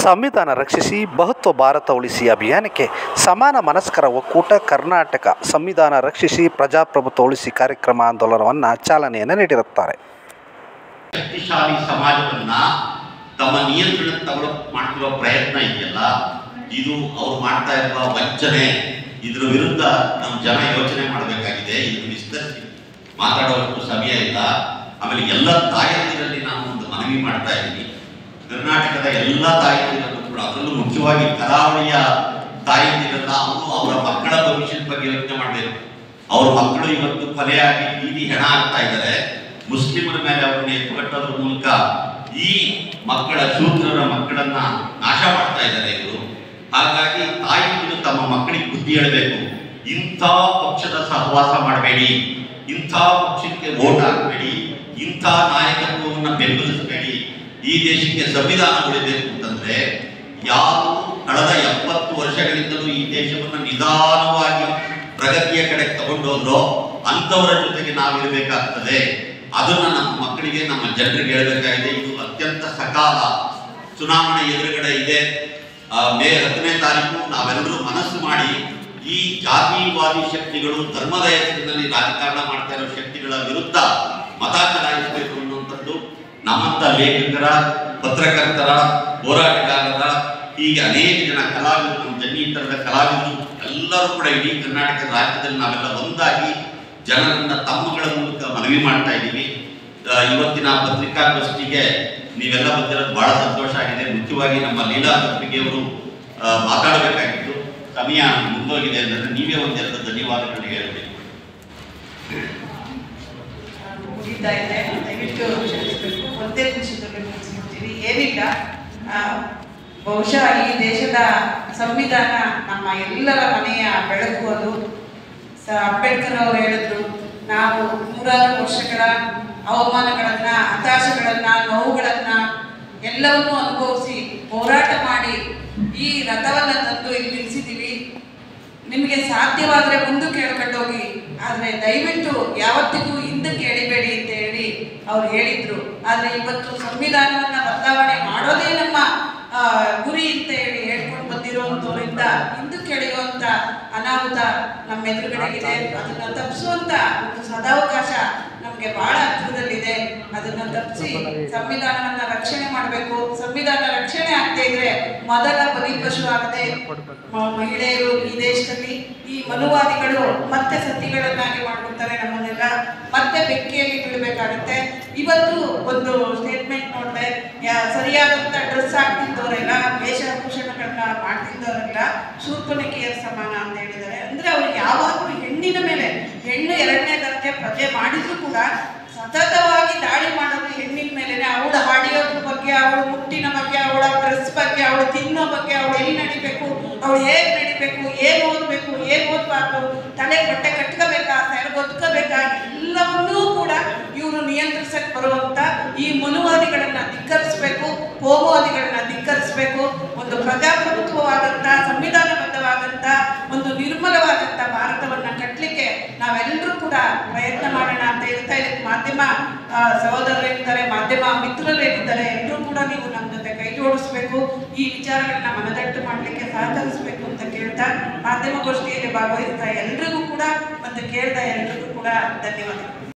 ಸಂವಿಧಾನ ರಕ್ಷಿಸಿ ಬಹುತ್ವ ಭಾರತ ಉಳಿಸಿ ಅಭಿಯಾನಕ್ಕೆ ಸಮಾನ ಮನಸ್ಕರ ಒಕ್ಕೂಟ ಕರ್ನಾಟಕ ಸಂವಿಧಾನ ರಕ್ಷಿಸಿ ಪ್ರಜಾಪ್ರಭುತ್ವ ಉಳಿಸಿ ಕಾರ್ಯಕ್ರಮ ಆಂದೋಲನವನ್ನು ಚಾಲನೆಯನ್ನು ನೀಡಿರುತ್ತಾರೆ ಶಕ್ತಿಶಾಲಿ ಸಮಾಜವನ್ನ ತಮ್ಮ ನಿಯಂತ್ರಣಕ್ಕೆ ತಗೊಳಕ್ ಮಾಡ್ತಿರೋ ಪ್ರಯತ್ನ ಇದೆಯಲ್ಲ ಇದು ಅವ್ರು ಮಾಡ್ತಾ ಇರುವ ವಂಚನೆ ಇದ್ರ ವಿರುದ್ಧ ನಮ್ಮ ಜನ ಯೋಚನೆ ಮಾಡಬೇಕಾಗಿದೆ ಇದು ವಿಸ್ತರಿಸಿ ಮಾತಾಡೋಷ್ಟು ಸಮಯ ಇಲ್ಲ ಆಮೇಲೆ ಎಲ್ಲ ತಾಯಂದಿರಲ್ಲಿ ನಾನು ಒಂದು ಮನವಿ ಮಾಡ್ತಾ ಇದ್ದೀನಿ ಕರ್ನಾಟಕದ ಎಲ್ಲ ತಾಯಂದಿರಲ್ಲೂ ಕೂಡ ಅದರಲ್ಲೂ ಮುಖ್ಯವಾಗಿ ಕರಾವಳಿಯ ತಾಯಂದಿರಲ್ಲ ಅವರು ಅವರ ಮಕ್ಕಳ ಭವಿಷ್ಯದ ಬಗ್ಗೆ ಯೋಚನೆ ಮಾಡಬೇಕು ಅವ್ರ ಮಕ್ಕಳು ಇವತ್ತು ಕೊಲೆಯಾಗಿ ಬೀದಿ ಹೆಣ ಆಗ್ತಾ ಇದ್ದಾರೆ ಮುಸ್ಲಿಮರ ಮೇಲೆ ಅವ್ರನ್ನ ಎತ್ತುಕಟ್ಟೋದ್ರ ಮೂಲಕ ಈ ಮಕ್ಕಳ ಶೂದ್ರರ ಮಕ್ಕಳನ್ನ ನಾಶ ಮಾಡ್ತಾ ಇದ್ದಾರೆ ಇವರು ಹಾಗಾಗಿ ತಾಯಿಗಳು ತಮ್ಮ ಮಕ್ಕಳಿಗೆ ಬುದ್ಧಿ ಹೇಳಬೇಕು ಇಂಥ ಪಕ್ಷದ ಸಹವಾಸ ಮಾಡಬೇಡಿ ಇಂಥ ಪಕ್ಷಕ್ಕೆ ವೋಟ್ ಹಾಕಬೇಡಿ ಇಂಥ ನಾಯಕತ್ವವನ್ನ ಬೆಂಬಲಿಸಬೇಡಿ ಈ ದೇಶಕ್ಕೆ ಸಂವಿಧಾನ ಉಳಿಬೇಕು ಅಂತಂದ್ರೆ ಯಾರು ಕಳೆದ ಎಪ್ಪತ್ತು ವರ್ಷಗಳಿಂದಲೂ ಈ ದೇಶವನ್ನ ನಿಧಾನವಾಗಿ ಪ್ರಗತಿಯ ಕಡೆ ತಗೊಂಡೋದ್ರೋ ಅಂಥವರ ಜೊತೆಗೆ ನಾವಿರಬೇಕಾಗ್ತದೆ ಅದನ್ನ ನಮ್ಮ ಮಕ್ಕಳಿಗೆ ನಮ್ಮ ಜನರಿಗೆ ಹೇಳಬೇಕಾಗಿದೆ ಇದು ಅತ್ಯಂತ ಸಕಾಲ ಚುನಾವಣೆ ಎದುರುಗಡೆ ಇದೆ ಆ, ಮೇ ಹತ್ತನೇ ತಾರೀಕು ನಾವೆಲ್ಲರೂ ಮನಸ್ಸು ಮಾಡಿ ಈ ಜಾತಿವಾದಿ ಶಕ್ತಿಗಳು ಧರ್ಮದ ಹೆಸರಿನಲ್ಲಿ ರಾಜಕಾರಣ ಮಾಡ್ತಾ ಇರೋ ಶಕ್ತಿಗಳ ವಿರುದ್ಧ ಮತ ಚಲಾಯಿಸಬೇಕು ಅನ್ನುವಂಥದ್ದು ನಮ್ಮಂತ ಲೇಖಕರ ಪತ್ರಕರ್ತರ ಹೋರಾಟಗಾರರ ಹೀಗೆ ಅನೇಕ ಜನ ಕಲಾವಿದರು ನಮ್ಮ ಜನ್ನಿತರದ ಕಲಾವಿದರು ಎಲ್ಲರೂ ಕೂಡ ಇಡೀ ಕರ್ನಾಟಕ ರಾಜ್ಯದಲ್ಲಿ ನಾವೆಲ್ಲ ಒಂದಾಗಿ ಜನರನ್ನ ತಮ್ಮಗಳ ಮೂಲಕ ಮನವಿ ಮಾಡ್ತಾ ಇದ್ದೀವಿ ಆ, ಇವತ್ತಿನ ಪತ್ರಿಕಾಗೋಷ್ಠಿಗೆ ನೀವೆಲ್ಲ ಬಂದಿರೋದು ಬಹಳ ಸಂತೋಷ ಆಗಿದೆ ಮುಖ್ಯವಾಗಿ ನಮ್ಮ ಲೀಲಾ ಪತ್ರಿಕೆಯವರು ಆ, ಮಾತಾಡಬೇಕಾಗಿತ್ತು ಸಮಯ ಮುಂದೋಗಿದೆ ಅಂದರೆ ನೀವೇ ಒಂದೆರಡು ಧನ್ಯವಾದಗಳು ಹೇಳಬೇಕು ಮುಗಿತಾ ಇದೆ ದಯವಿಟ್ಟು ಕ್ಷಮಿಸಬೇಕು ಒಂದೇ ನಿಮಿಷದಲ್ಲಿ ಮುಗಿಸ್ಬಿಡ್ತೀನಿ ಏನಿಲ್ಲ ಆ, ಬಹುಶಃ ಈ ದೇಶದ ಸಂವಿಧಾನ ನಮ್ಮ ಎಲ್ಲರ ಮನೆಯ ಬೆಳಕು ಅದು ಸ ಅಂಬೇಡ್ಕರ್ ಅವರು ಹೇಳಿದ್ರು ನಾವು ನೂರಾರು ವರ್ಷಗಳ ಅವಮಾನಗಳನ್ನ ಹತಾಶೆಗಳನ್ನ ನೋವುಗಳನ್ನ ಎಲ್ಲವನ್ನೂ ಅನುಭವಿಸಿ ಹೋರಾಟ ಮಾಡಿ ಈ ರಥವನ್ನ ತಂದು ಇಲ್ಲಿ ನಿಲ್ಲಿಸಿದ್ದೀವಿ ನಿಮಗೆ ಸಾಧ್ಯವಾದರೆ ಮುಂದಕ್ಕೆ ಹೇಳ್ಕೊಂಡು ಹೋಗಿ ಆದರೆ ದಯವಿಟ್ಟು ಯಾವತ್ತಿಗೂ ಹಿಂದಕ್ಕೆ ಎಳಿಬೇಡಿ ಅಂತ ಹೇಳಿ ಅವ್ರು ಹೇಳಿದ್ರು ಆದರೆ ಇವತ್ತು ಸಂವಿಧಾನವನ್ನ ಬದಲಾವಣೆ ಮಾಡೋದೇ ನಮ್ಮ ಆ, ಗುರಿ ಅಂತ ಹೇಳಿ ಹೇಳ್ಕೊಂಡು ಬಂದಿರುವಂಥವ್ರಿಂದ ಹಿಂದಕ್ಕೆ ಎಳೆಯುವಂಥ ಅನಾಹುತ ನಮ್ಮ ಎದುರುಗಡೆ ಇದೆ ಅದನ್ನ ತಪ್ಪಿಸುವಂತ ಒಂದು ಸದಾವಕಾಶ ನಮಗೆ ಬಹಳ ಹತ್ರದಲ್ಲಿದೆ ಅದನ್ನ ತಪ್ಪಿಸಿ ಸಂವಿಧಾನವನ್ನ ರಕ್ಷಣೆ ಮಾಡಬೇಕು ಸಂವಿಧಾನ ರಕ್ಷಣೆ ಆಗದೆ ಇದ್ರೆ ಮೊದಲ ಬಲಿಪಶು ಆಗದೆ ಮ- ಮಹಿಳೆಯರು ಈ ದೇಶದಲ್ಲಿ ಈ ಮನುವಾದಿಗಳು ಮತ್ತೆ ಸತಿಗಳನ್ನಾಗಿ ಮಾಡ್ಬಿಡ್ತಾರೆ ನಮ್ಮನ್ನೆಲ್ಲ ಮತ್ತೆ ಬೆಂಕಿಯಲ್ಲಿ ಬೀಳಬೇಕಾಗುತ್ತೆ ಇವತ್ತು ಒಂದು ಸ್ಟೇಟ್ಮೆಂಟ್ ನೋಡಿದೆ ಯಾ- ಸರಿಯಾದಂತ ಡ್ರೆಸ್ ಹಾಕ್ತಿದ್ದವರೆಲ್ಲ ವೇಷಭೂಷಣಗಳನ್ನ ಮಾಡ್ತಿದ್ದವರೆಲ್ಲ ಶೂರ್ಪನಕಿಯರ ಸಮಾನ ಅಂತ ಹೇಳಿದ್ದಾರೆ ಅಂದ್ರೆ ಅವ್ರು ಯಾವಾಗಲೂ ಹೆಣ್ಣಿನ ಮೇಲೆ ಹೆಣ್ಣು ಎರಡನೇ ದರ್ಜೆ ಪ್ರಜೆ ಮಾಡಿದ್ರು ಕೂಡ ಸತತವಾಗಿ ದಾಳಿ ಮಾಡೋದು ಹೆಣ್ಣಿನ ಮೇಲೆನೆ ಅವಳ ಹಾಡಿಯೋದ್ರ ಬಗ್ಗೆ ಅವಳ ಮುಟ್ಟಿನ ಬಗ್ಗೆ ಅವಳ ಡ್ರೆಸ್ ಬಗ್ಗೆ ಅವಳು ತಿನ್ನೋ ಬಗ್ಗೆ ಅವಳು ಎಲ್ಲಿ ನಡಿಬೇಕು ಅವಳು ಹೇಗ್ ನಡಿಬೇಕು ಏನ್ ಓದ್ಬೇಕು ಏನ್ ಓದ್ಬಾರ್ದು ತಲೆ ಬಟ್ಟೆ ಕಟ್ಕೋಬೇಕಾ ಸೆರಗು ಒತ್ಕೋಬೇಕಾ ಎಲ್ಲವನ್ನೂ ಕೂಡ ಇವರು ನಿಯಂತ್ರಿಸಕ್ ಬರುವಂತ ಈ ಮನುವಾದಿಗಳನ್ನ ಧಿಕ್ಕರಿಸ್ಬೇಕು ಹೋಮವಾದಿಗಳನ್ನ ಧಿಕ್ಕರಿಸ್ಬೇಕು ಒಂದು ಪ್ರಜಾಪ್ರಭುತ್ವವಾದಂತ ಸಂವಿಧಾನಬದ್ಧವಾದಂತ ಒಂದು ನಿರ್ಮಲವಾದಂತ ಭಾರತವನ್ನ ಕಟ್ಟಲಿಕ್ಕೆ ನಾವೆಲ್ಲರೂ ಕೂಡ ಪ್ರಯತ್ನ ಮಾಡೋಣ ಅಂತ ಹೇಳ್ತಾ ಇದಕ್ಕೆ ಮಾಧ್ಯಮ ಆ, ಸಹೋದರರಿದ್ದಾರೆ ಮಾಧ್ಯಮ ಮಿತ್ರರೇನಿದ್ದಾರೆ ಎಲ್ಲರೂ ಕೂಡ ನೀವು ನಮ್ಮ ಜೊತೆ ಕೈ ಜೋಡಿಸ್ಬೇಕು ಈ ವಿಚಾರಗಳನ್ನ ಮನದಟ್ಟು ಮಾಡಲಿಕ್ಕೆ ಸಹಕರಿಸಬೇಕು ಅಂತ ಕೇಳ್ತಾ ಮಾಧ್ಯಮಗೋಷ್ಠಿಯಲ್ಲಿ ಭಾಗವಹಿಸ್ತಾ ಎಲ್ರಿಗೂ ಕೂಡ ಮತ್ತೆ ಕೇಳ್ತಾ ಎಲ್ರಿಗೂ ಕೂಡ ಧನ್ಯವಾದಗಳು